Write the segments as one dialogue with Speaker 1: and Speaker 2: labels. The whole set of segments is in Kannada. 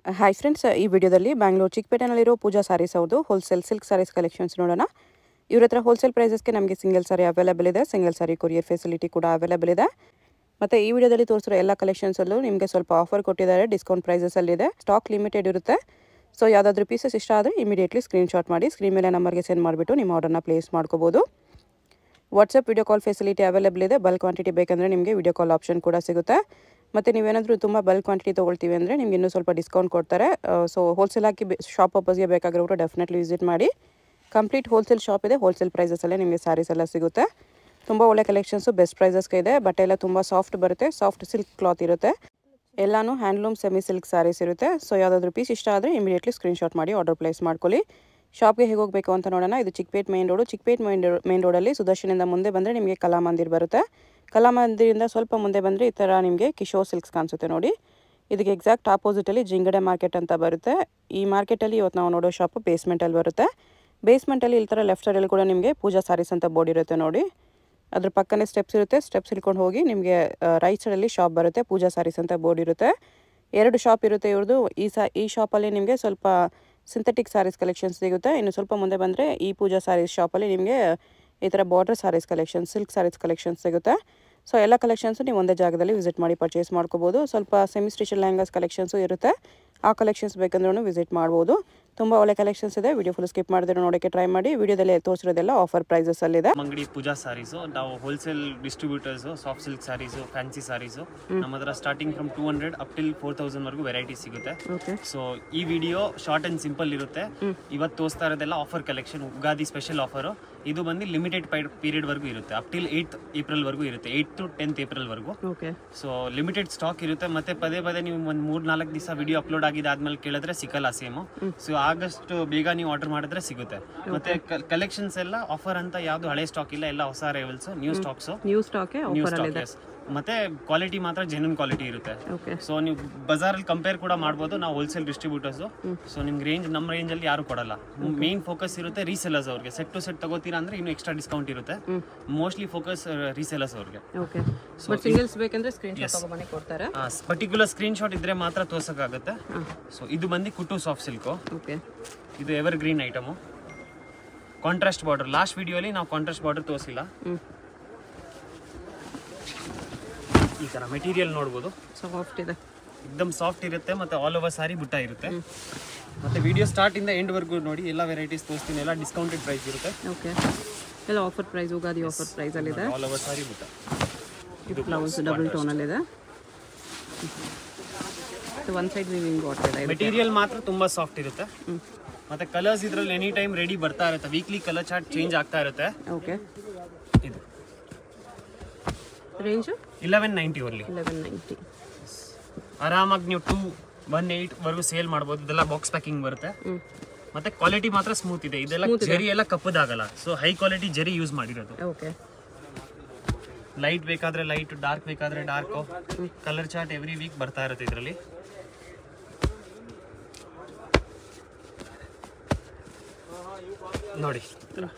Speaker 1: ಹಾಯ್ ಫ್ರೆಂಡ್ಸ್ ಈ ವಿಡಿಯೋದಲ್ಲಿ ಬ್ಯಾಂಗ್ಳೂರು ಚಿಕ್ಕಪೇಟೆನಲ್ಲಿರೋ ಪೂಜಾ ಸ್ಯಾರೀಸ್ ಅವ್ರದ್ದು ಹೋಲ್ಸೇಲ್ ಸಿಲ್ಕ್ ಸ್ಯಾರೀಸ್ ಕಲೆಕ್ಷನ್ಸ್ ನೋಡೋಣ ಇವ್ರ ಹತ್ರ ಹೋಲ್ಸೇಲ್ ಪ್ರೈಸಸ್ಗೆ ನಮಗೆ ಸಿಂಗಲ್ ಸಾರಿ ಅವೈಲೇಬಲ್ ಇದೆ ಸಿಂಗಲ್ ಸಾರಿ ಕೊರಿಯರ್ ಫೆಸಿಲಿಟಿ ಕೂಡ ಅವೈಲೇಬಲ್ ಇದೆ ಮತ್ತು ಈ ವಿಡಿಯೋದಲ್ಲಿ ತೋರಿಸಿರೋ ಎಲ್ಲ ಕಲೆಕ್ಷನ್ಸಲ್ಲೂ ನಿಮಗೆ ಸ್ವಲ್ಪ ಆಫರ್ ಕೊಟ್ಟಿದ್ದಾರೆ ಡಿಸ್ಕೌಂಟ್ ಪ್ರೈಸಸಲ್ಲಿದೆ ಸ್ಟಾಕ್ ಲಿಮಿಟೆಡ್ ಇರುತ್ತೆ ಸೊ ಯಾವುದಾದ್ರೂ ಪೀಸಸ್ ಇಷ್ಟ ಆದರೆ ಇಮಿಡಿಯೇಟ್ಲಿ ಸ್ಕ್ರೀನ್ಶಾಟ್ ಮಾಡಿ ಸ್ಕ್ರೀನ್ ಮೇಲೆ ನಂಬರ್ಗೆ ಸೆಂಡ್ ಮಾಡಿಬಿಟ್ಟು ನಿಮ್ಮ ಆರ್ಡರ್ನ ಪ್ಲೇಸ್ ಮಾಡ್ಕೋಬೋದು WhatsApp video call facility available ಇದೆ ಬಲ್ಕ್ ಕ್ವಾಂಟಿಟಿ ಬೇಕಂದರೆ ನಿಮಗೆ ವಿಡಿಯೋ ಕಾಲ್ ಆಪ್ಷನ್ ಕೂಡ ಸಿಗುತ್ತೆ ಮತ್ತು ನೀವೇನಾದರೂ ತುಂಬ ಬಲ್ಕ್ ಕ್ವಾಂಟಿಟಿ ತೊಗೊಳ್ತೀವಿ ಅಂದರೆ ನಿಮ್ಗೆ ಇನ್ನೂ ಸ್ವಲ್ಪ ಡಿಸ್ಕೌಂಟ್ ಕೊಡ್ತಾರೆ ಸೊ ಹೋಲ್ಸೇಲ್ ಹಾಕಿ ಶಾಪ್ ಪರ್ಪಸ್ಗೆ ಬೇಕಾಗಿರೋರು ಡೆಫಿನೆಟ್ಲಿ ವಿಸಿಟ್ ಮಾಡಿ ಕಂಪ್ಲೀಟ್ ಹೋಲ್ಸೇಲ್ ಶಾಪ್ ಇದೆ ಹೋಲ್ಸೇಲ್ ಪ್ರೈಸಸಲ್ಲೇ ನಿಮಗೆ ಸ್ಯಾರೀಸ್ ಎಲ್ಲ ಸಿಗುತ್ತೆ ತುಂಬ ಒಳ್ಳೆ ಕಲೆಕ್ಷನ್ಸು ಬೆಸ್ಟ್ ಪ್ರೈಸಸ್ಗೆ ಇದೆ ಬಟ್ಟೆ ಎಲ್ಲ ತುಂಬ ಸಾಫ್ಟ್ ಬರುತ್ತೆ ಸಾಫ್ಟ್ ಸಿಲ್ಕ್ ಕ್ಲಾತ್ ಇರುತ್ತೆ ಎಲ್ಲನೂ ಹ್ಯಾಂಡ್ಲೂಮ್ ಸೆಮಿ ಸಿಲ್ಕ್ ಸ್ಯಾರೀಸ್ ಇರುತ್ತೆ ಸೊ ಯಾವುದಾದ್ರೂ ಪೀಸ್ ಇಷ್ಟ ಆದರೆ ಇಮಿಡಿಯೇಟ್ಲಿ ಸ್ಕ್ರೀನ್ಶಾಟ್ ಮಾಡಿ ಆರ್ಡರ್ ಪ್ಲೇಸ್ ಮಾಡ್ಕೊಳ್ಳಿ ಶಾಪ್ಗೆ ಹೇಗೆ ಹೋಗಬೇಕು ಅಂತ ನೋಡೋಣ ಇದು Chickpet main road Chickpet main main ರೋಡಲ್ಲಿ ಸುದರ್ಶನಿಂದ ಮುಂದೆ ಬಂದರೆ ನಿಮಗೆ ಕಲಾಮಂದಿರ್ ಬರುತ್ತೆ ಕಲಾಮಂದಿರಿಂದ ಸ್ವಲ್ಪ ಮುಂದೆ ಬಂದರೆ ಈ ಥರ ನಿಮಗೆ ಕಿಶೋರ್ ಸಿಲ್ಕ್ಸ್ ಕಾಣಿಸುತ್ತೆ ನೋಡಿ ಇದಕ್ಕೆ ಎಕ್ಸಾಕ್ಟ್ ಆಪೋಸಿಟಲ್ಲಿ ಜಿಂಗಡೆ ಮಾರ್ಕೆಟ್ ಅಂತ ಬರುತ್ತೆ ಈ ಮಾರ್ಕೆಟಲ್ಲಿ ಇವತ್ತು ನಾವು ನೋಡೋ ಶಾಪು ಬೇಸ್ಮೆಂಟಲ್ಲಿ ಬರುತ್ತೆ ಬೇಸ್ಮೆಂಟಲ್ಲಿ ಈ ಥರ ಲೆಫ್ಟ್ ಸೈಡಲ್ಲಿ ಕೂಡ ನಿಮಗೆ ಪೂಜಾ ಸ್ಯಾರೀಸ್ ಅಂತ ಬೋರ್ಡ್ ಇರುತ್ತೆ ನೋಡಿ ಅದ್ರ ಪಕ್ಕನೇ ಸ್ಟೆಪ್ಸ್ ಇರುತ್ತೆ ಸ್ಟೆಪ್ಸ್ ಇಳ್ಕೊಂಡು ಹೋಗಿ ನಿಮಗೆ ರೈಟ್ ಸೈಡಲ್ಲಿ ಶಾಪ್ ಬರುತ್ತೆ ಪೂಜಾ ಸ್ಯಾರೀಸ್ ಅಂತ ಬೋರ್ಡ್ ಇರುತ್ತೆ ಎರಡು ಶಾಪ್ ಇರುತ್ತೆ ಇವ್ರದ್ದು ಈ ಸಾ ಈ ಶಾಪಲ್ಲಿ ನಿಮಗೆ ಸ್ವಲ್ಪ ಸಿಂಥೆಟಿಕ್ ಸ್ಯಾರೀಸ್ ಕಲೆಕ್ಷನ್ಸ್ ಸಿಗುತ್ತೆ ಇನ್ನು ಸ್ವಲ್ಪ ಮುಂದೆ ಬಂದರೆ ಈ ಪೂಜಾ ಸ್ಯಾರೀಸ್ ಶಾಪಲ್ಲಿ ನಿಮಗೆ ಈ ಥರ border sarees collection silk sarees collections ಸಿಗುತ್ತೆ ಸೊ ಎಲ್ಲ ಕಲೆಕ್ಷನ್ಸು ನೀವು ಒಂದೇ ಜಾಗದಲ್ಲಿ ವಿಸಿಟ್ ಮಾಡಿ ಪರ್ಚೇಸ್ ಮಾಡ್ಕೋಬೋದು ಸ್ವಲ್ಪ ಸೆಮಿ ಸ್ಟಿಚಲ್ ಲೆಹಂಗಾಸ್ ಕಲೆಕ್ಷನ್ಸು ಇರುತ್ತೆ ಆ ಕಲೆಕ್ಷನ್ಸ್ ಬೇಕಂದ್ರೂ ವಿಸಿಟ್ ಮಾಡ್ಬೋದು ತುಂಬ ಒಳ್ಳೆ ಕಲೆಕ್ಷನ್ಸ್ ಇದೆ ವಿಡಿಯೋ ಫುಲ್ ಸ್ಕಿಪ್ ಮಾಡಿದ್ರೆ ನೋಡೋಕ್ಕೆ ಟ್ರೈ ಮಾಡಿ ವಿಡಿಯೋದಲ್ಲಿ ತೋರಿಸಿರೋದೆಲ್ಲ ಆಫರ್ ಪ್ರೈಸಸಲ್ಲಿದೆ
Speaker 2: ಅಂಗಡಿ ಪೂಜಾ ಸ್ಯಾರೀಸು ನಾವು wholesale distributors soft silk sarees fancy sarees ನಮ್ಮ ಹತ್ರ starting from two hundred up till four thousand ವರೆಗೂ ವೆರೈಟಿ ಸಿಗುತ್ತೆ
Speaker 1: ಓಕೆ
Speaker 2: ಸೊ ಈ ವಿಡಿಯೋ ಶಾರ್ಟ್ ಅಂಡ್ ಸಿಂಪಲ್ ಇರುತ್ತೆ ಇವತ್ತು ತೋರಿಸ್ತಾ ಇರೋದೆಲ್ಲ offer collection Ugadi special offer ಇದು ಬಂದು ಲಿಮಿಟೆಡ್ ಪೀರಿಯಡ್ ವರೆಗೂ ಇರುತ್ತೆ ಅಪ್ ಟಿಲ್ ಏಯ್ತ್ ಏಪ್ರಿಲ್ ವರೆಗೂ ಇರುತ್ತೆ ಏಯ್ಟ್ ಟು ಟೆಂತ್ ಏಪ್ರಿಲ್ ವರೆಗೂ
Speaker 1: ಓಕೆ
Speaker 2: ಸೊ ಲಿಮಿಟೆಡ್ ಸ್ಟಾಕ್ ಇರುತ್ತೆ ಮತ್ತೆ ಪದೇ ಪದೇ ನೀವು ಒಂದು ಮೂರ್ ನಾಲ್ಕು ದಿವಸ ವಿಡಿಯೋ ಅಪ್ಲೋಡ್ ಆಗಿದ್ದಾದ್ಮೇಲೆ ಕೇಳಿದ್ರೆ ಸಿಕ್ಕಲ್ಲ ಸೇಮು ಸೊ ಆಗಷ್ಟು ಬೇಗ ನೀವು ಆರ್ಡರ್ ಮಾಡಿದ್ರೆ ಸಿಗುತ್ತೆ ಮತ್ತೆ ಕಲೆಕ್ಷನ್ಸ್ ಎಲ್ಲ ಆಫರ್ ಅಂತ ಯಾವ್ದು ಹಳೆ ಸ್ಟಾಕ್ ಇಲ್ಲ ಎಲ್ಲ ಹೊಸ ಅರೈವಲ್ಸ್ ನ್ಯೂ ಸ್ಟಾಕ್ಸ್
Speaker 1: ನ್ಯೂ ಸ್ಟಾಕೆ
Speaker 2: ನ್ಯೂ ಸ್ಟಾಕ್ ಮತ್ತೆ ಕ್ವಾಲಿಟಿ ಮಾತ್ರ ಜೆನ್ಯೂನ್ ಕ್ವಾಲಿಟಿ ಇರುತ್ತೆ
Speaker 1: ಓಕೆ
Speaker 2: ಸೊ ನೀವು ಬಜಾರಲ್ಲಿ ಕಂಪೇರ್ ಕೂಡ ಮಾಡ್ಬೋದು ನಾವು ಹೋಲ್ಸೇಲ್ ಡಿಸ್ಟ್ರಿಬ್ಯೂಟರ್ಸ್ ಸೊ ನಿಮ್ಗೆ ರೇಂಜ್ ನಮ್ಮ ರೇಂಜ್ ಅಲ್ಲಿ ಯಾರು ಕೊಡಲ್ಲ ಮೇನ್ ಫೋಕಸ್ ಇರುತ್ತೆ ರೀಸೆಲರ್ಸ್ ಅವ್ರಿಗೆ ಸೆಟ್ ಟು ಸೆಟ್ ತಗೋತೀರಾ ಅಂದ್ರೆ ಇನ್ನು ಎಕ್ಸ್ಟ್ರಾ ಡಿಸ್ಕೌಂಟ್ ಇರುತ್ತೆ ಮೋಸ್ಟ್ಲಿ ಫೋಕಸ್ ರೀಸೆಲರ್ಸ್ ಅವ್ರಿಗೆ
Speaker 1: ಓಕೆ ಬಟ್ ಸಿಂಗಲ್ಸ್ ಬೇಕಂದ್ರೆ ಸ್ಕ್ರೀನ್ ಶಾಟ್ ತಗೊಬನ್ನಿ ಕೊಡ್ತಾರೆ
Speaker 2: ಪರ್ಟಿಕ್ಯುಲರ್ ಸ್ಕ್ರೀನ್ ಶಾಟ್ ಇದ್ರೆ ಮಾತ್ರ ತೋರ್ಸಕ್ಕಾಗುತ್ತೆ ಸೊ ಇದು ಬಂದು ಕುಟ್ಟು ಸಾಫ್ಟ್ ಸಿಲ್ಕು
Speaker 1: ಓಕೆ
Speaker 2: ಇದು evergreen item contrast border last ವಿಡಿಯೋಲಿ ನಾವು ಕಾಂಟ್ರಾಸ್ಟ್ ಬಾರ್ಡರ್ ತೋರಿಸಿಲ್ಲ
Speaker 1: ಹ್ಞೂ
Speaker 2: ಈ ಥರ ಮೆಟೀರಿಯಲ್ ನೋಡ್ಬೋದು
Speaker 1: ಸಾಫ್ಟ್ ಇದೆ
Speaker 2: ಎಕ್ದಮ್ ಸಾಫ್ಟ್ ಇರುತ್ತೆ ಮತ್ತೆ ಆಲ್ ಓವರ್ ಸಾರಿ ಬುಟ್ಟ ಇರುತ್ತೆ ಮತ್ತೆ ವಿಡಿಯೋ ಸ್ಟಾರ್ಟ್ ಇಂದ ಎಂಡ್ ವರ್ಗೂ ನೋಡಿ ಎಲ್ಲ ವೆರೈಟೀಸ್ ತೋರಿಸ್ತೀನಿ ಎಲ್ಲ ಡಿಸ್ಕೌಂಟೆಡ್ ಪ್ರೈಸ್ ಇರುತ್ತೆ
Speaker 1: ಓಕೆ ಎಲ್ಲ ಆಫರ್ ಪ್ರೈಸ್ ಉಗಾದಿ ಆಫರ್ ಪ್ರೈಸಲ್ಲಿದೆ
Speaker 2: ಆಲ್ ಓವರ್ ಸಾರಿ ಬುಟ್ಟ ಇದು
Speaker 1: ಬ್ಲೌಸ್ ಡಬಲ್ ಟೋನಲ್ಲಿದೆ ಒನ್ ಸೈಡ್ ವಿವಿಂಗ್ ಬಾಟಲ್ ಇದೆ
Speaker 2: ಮೆಟೀರಿಯಲ್ ಮಾತ್ರ ತುಂಬಾ ಸಾಫ್ಟ್ ಇರುತ್ತೆ ಮತ್ತೆ ಕಲರ್ಸ್ ಇದ್ರಲ್ಲಿ ಎನಿ ಟೈಮ್ ರೆಡಿ ಬರ್ತಾ ಇರುತ್ತೆ ವೀಕ್ಲಿ ಕಲರ್ ಚಾರ್ಟ್ ಚೇಂಜ್ ಆಗ್ತಾ ಇರುತ್ತೆ
Speaker 1: ಓಕೆ
Speaker 2: ಇದು
Speaker 1: range
Speaker 2: eleven ninety only
Speaker 1: eleven ninety
Speaker 2: ಆರಾಮಾಗಿ ನೀವು ಟೂ ಒನ್ ಏಯ್ಟ್ ವರೆಗೂ ಸೇಲ್ ಮಾಡ್ಬೋದು ಇದೆಲ್ಲ ಬಾಕ್ಸ್ ಪ್ಯಾಕಿಂಗ್ ಬರುತ್ತೆ
Speaker 1: ಹ್ಞೂ
Speaker 2: ಮತ್ತೆ ಕ್ವಾಲಿಟಿ ಮಾತ್ರ ಸ್ಮೂತ್ ಇದೆ ಇದೆಲ್ಲ ಜರಿ ಎಲ್ಲ ಕಪ್ಪದಾಗಲ್ಲ so high quality zari use ಮಾಡಿರೋದು
Speaker 1: ಓಕೆ
Speaker 2: ಲೈಟ್ ಬೇಕಾದ್ರೆ ಲೈಟ್ ಡಾರ್ಕ್ ಬೇಕಾದ್ರೆ dark colour chart every week ಬರ್ತಾ ಇರುತ್ತೆ ಇದರಲ್ಲಿ ನೋಡಿ ಈ ತರ.